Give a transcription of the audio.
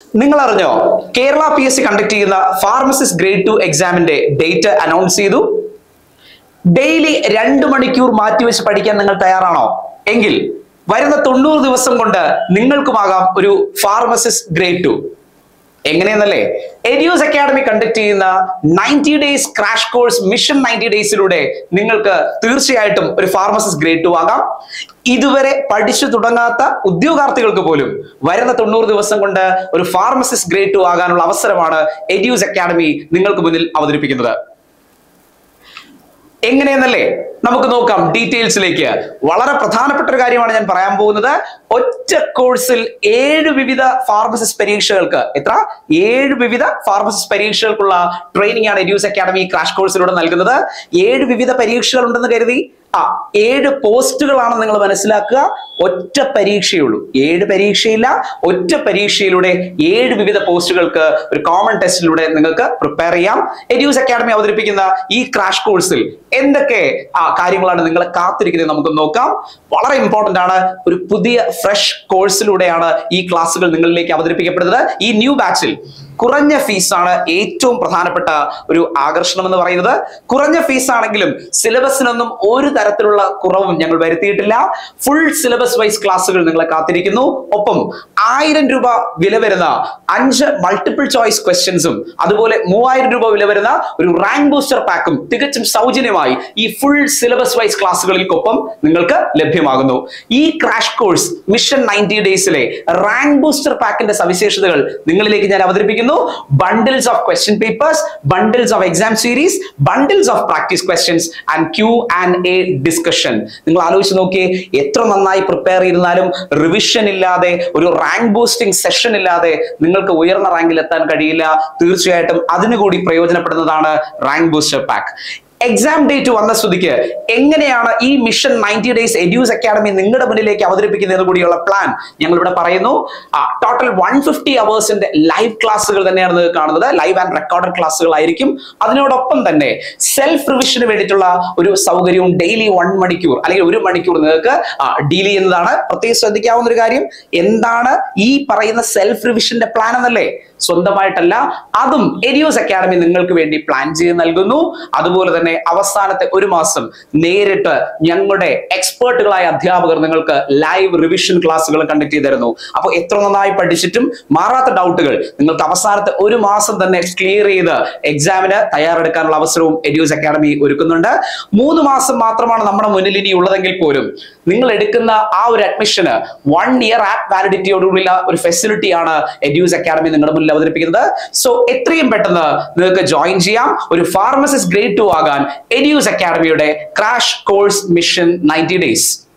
നിങ്ങൾ അറിഞ്ഞോ Kerala P S C conduct ചെയ്യുന്ന ഫാർമസിസ്റ്റ് ഗ്രേഡ് ടു എക്സാമിന്റെ ഡേറ്റ് അനൗൺസ് ചെയ്തു ഡെയിലി രണ്ട് മണിക്കൂർ മാറ്റിവെച്ച് പഠിക്കാൻ നിങ്ങൾ തയ്യാറാണോ എങ്കിൽ വരുന്ന തൊണ്ണൂറ് ദിവസം കൊണ്ട് നിങ്ങൾക്കുമാകാം ഒരു ഫാർമസിസ്റ്റ് ഗ്രേഡ് ടു എങ്ങനെയെന്നല്ലേ എഡ്യൂസ് അക്കാഡമി കണ്ടക്ട് ചെയ്യുന്ന ninety days crash course mission ninety ഡേയ്സിലൂടെ നിങ്ങൾക്ക് തീർച്ചയായിട്ടും ഒരു ഫാർമസിസ്റ്റ് ഗ്രേഡ് ടു ആകാം ഇതുവരെ പഠിച്ചു തുടങ്ങാത്ത ഉദ്യോഗാർത്ഥികൾക്ക് പോലും വരുന്ന തൊണ്ണൂറ് ദിവസം കൊണ്ട് ഒരു ഫാർമസിസ്റ്റ് ഗ്രേഡ് ടു ആകാനുള്ള അവസരമാണ് എഡ്യൂസ് അക്കാഡമി നിങ്ങൾക്ക് മുന്നിൽ അവതരിപ്പിക്കുന്നത് എങ്ങനെയെന്നല്ലേ നമുക്ക് നോക്കാം ഡീറ്റെയിൽസിലേക്ക് വളരെ പ്രധാനപ്പെട്ട ഒരു കാര്യമാണ് ഞാൻ പറയാൻ പോകുന്നത് ഒറ്റ കോഴ്സിൽ ഏഴ് വിവിധ ഫാർമസിസ്റ്റ് പരീക്ഷകൾക്ക് എത്ര ഏഴ് വിവിധ ഫാർമസിസ്റ്റ് പരീക്ഷകൾക്കുള്ള ട്രെയിനിങ് ആണ് എഡ്യൂസ് അക്കാഡമി ക്രാഷ് കോഴ്സിലൂടെ നൽകുന്നത് ഏഴ് വിവിധ പരീക്ഷകൾ ഉണ്ടെന്ന് കരുതി ആ ഏഴ് പോസ്റ്റുകളാണ് നിങ്ങൾ മനസ്സിലാക്കുക ഒറ്റ പരീക്ഷയുള്ളൂ ഏഴ് പരീക്ഷയില്ല ഒറ്റ പരീക്ഷയിലൂടെ ഏഴ് വിവിധ പോസ്റ്റുകൾക്ക് ഒരു കോമൺ ടെസ്റ്റിലൂടെ നിങ്ങൾക്ക് പ്രിപ്പയർ ചെയ്യാം എഡ്യൂസ് അക്കാഡമി അവതരിപ്പിക്കുന്ന ഈ ക്രാഷ് കോഴ്സിൽ എന്തൊക്കെ ആ കാര്യങ്ങളാണ് നിങ്ങളെ കാത്തിരിക്കുന്നത് നമുക്ക് നോക്കാം വളരെ ഇമ്പോർട്ടന്റ് ആണ് ഒരു പുതിയ ഫ്രഷ് കോഴ്സിലൂടെയാണ് ഈ ക്ലാസ്സുകൾ നിങ്ങളിലേക്ക് അവതരിപ്പിക്കപ്പെടുന്നത് ഈ ന്യൂ ബാച്ചിൽ കുറഞ്ഞ ഫീസാണ് ഏറ്റവും പ്രധാനപ്പെട്ട ഒരു ആകർഷണം എന്ന് പറയുന്നത് കുറഞ്ഞ ഫീസ് ആണെങ്കിലും സിലബസിനൊന്നും ഒരു തരത്തിലുള്ള കുറവും ഞങ്ങൾ വരുത്തിയിട്ടില്ല ഫുൾ സിലബസ് വൈസ് ക്ലാസ്സുകൾ നിങ്ങളെ കാത്തിരിക്കുന്നു ഒപ്പം ആയിരം രൂപ വില വരുന്ന അഞ്ച് മൾട്ടിപ്പിൾ ചോയ്സ് ക്വസ്റ്റ്യൻസും അതുപോലെ മൂവായിരം രൂപ വില വരുന്ന ഒരു റാങ്ക് ബൂസ്റ്റർ പാക്കും തികച്ചും സൗജന്യമായി ഈ ഫുൾ സിലബസ് വൈസ് ക്ലാസ്സുകൾക്കൊപ്പം നിങ്ങൾക്ക് ലഭ്യമാകുന്നു ഈ ക്രാഷ് കോഴ്സ് മിഷൻ നയൻറ്റി ഡേയ്സിലെ റാങ്ക് ബൂസ്റ്റർ പാക്കിന്റെ സവിശേഷതകൾ നിങ്ങളിലേക്ക് ഞാൻ അവതരിപ്പിക്കുന്നു bundles of question papers bundles of exam series bundles of practice questions and Q and A discussion നിങ്ങൾ ആലോചിച്ച് നോക്കിയേ എത്ര നന്നായി പ്രിപ്പയർ ചെയ്തിരുന്നാലും റിവിഷൻ ഇല്ലാതെ ഒരു റാങ്ക് ബൂസ്റ്റിംഗ് സെഷൻ ഇല്ലാതെ നിങ്ങൾക്ക് ഉയർന്ന റാങ്കിൽ എത്താൻ കഴിയില്ല തീർച്ചയായിട്ടും അതിനു കൂടി പ്രയോജനപ്പെടുന്നതാണ് rank booster pack exam date വന്ന സ്ഥിതിക്ക് എങ്ങനെയാണ് ഈ mission ninety days Edus academy നിങ്ങളുടെ മുന്നിലേക്ക് അവതരിപ്പിക്കുന്നതിന് കൂടിയുള്ള പ്ലാൻ ഞങ്ങൾ ഇവിടെ പറയുന്നു ടോട്ടൽ വൺ ഫിഫ്റ്റി അവേഴ്സിന്റെ ലൈവ് ക്ലാസ്സുകൾ തന്നെയാണ് നിങ്ങൾക്ക് കാണുന്നത് ലൈവ് ആൻഡ് റെക്കോർഡഡ് ക്ലാസ്സുകളായിരിക്കും അതിനോടൊപ്പം തന്നെ സെൽഫ് റിവിഷന് വേണ്ടിയിട്ടുള്ള ഒരു സൗകര്യവും ഡെയിലി വൺ മണിക്കൂർ അല്ലെങ്കിൽ ഒരു മണിക്കൂർ നിങ്ങൾക്ക് ഡീൽ ചെയ്യുന്നതാണ് പ്രത്യേകം ശ്രദ്ധിക്കാവുന്ന ഒരു കാര്യം എന്താണ് ഈ പറയുന്ന സെൽഫ് റിവിഷന്റെ പ്ലാൻ എന്നല്ലേ സ്വന്തമായിട്ടല്ല അതും എരിയോസ് അക്കാഡമി നിങ്ങൾക്ക് വേണ്ടി പ്ലാൻ ചെയ്ത് നൽകുന്നു അതുപോലെ തന്നെ അവസാനത്തെ ഒരു മാസം നേരിട്ട് ഞങ്ങളുടെ എക്സ്പേർട്ടുകളായ അധ്യാപകർ നിങ്ങൾക്ക് ലൈവ് റിവിഷൻ ക്ലാസ്സുകൾ കണ്ടക്ട് ചെയ്ത് തരുന്നു അപ്പോൾ എത്ര നന്നായി പഠിച്ചിട്ടും മാറാത്ത ഡൗട്ടുകൾ നിങ്ങൾക്ക് അവസാനത്തെ ഒരു മാസം തന്നെ ക്ലിയർ ചെയ്ത് എക്സാമിന് തയ്യാറെടുക്കാനുള്ള അവസരവും എഡ്യൂസ് അക്കാഡമി ഒരുക്കുന്നുണ്ട് മൂന്ന് മാസം മാത്രമാണ് നമ്മുടെ മുന്നിൽ ഇനി ഉള്ളതെങ്കിൽ പോലും നിങ്ങൾ എടുക്കുന്ന ആ ഒരു അഡ്മിഷന് വൺ ഇയർ ആപ്പ് വാലിഡിറ്റിയോടുകൂടിയുള്ള ഒരു ഫെസിലിറ്റിയാണ് എഡ്യൂസ് അക്കാഡമി നിങ്ങളുടെ മുന്നിൽ അവതരിപ്പിക്കുന്നത് സോ എത്രയും പെട്ടെന്ന് നിങ്ങൾക്ക് ജോയിൻ ചെയ്യാം ഒരു ഫാർമസിസ്റ്റ് ഗ്രേഡ് ടു ആകാൻ എഡ്യൂസ് അക്കാഡമിയുടെ crash course mission ninety days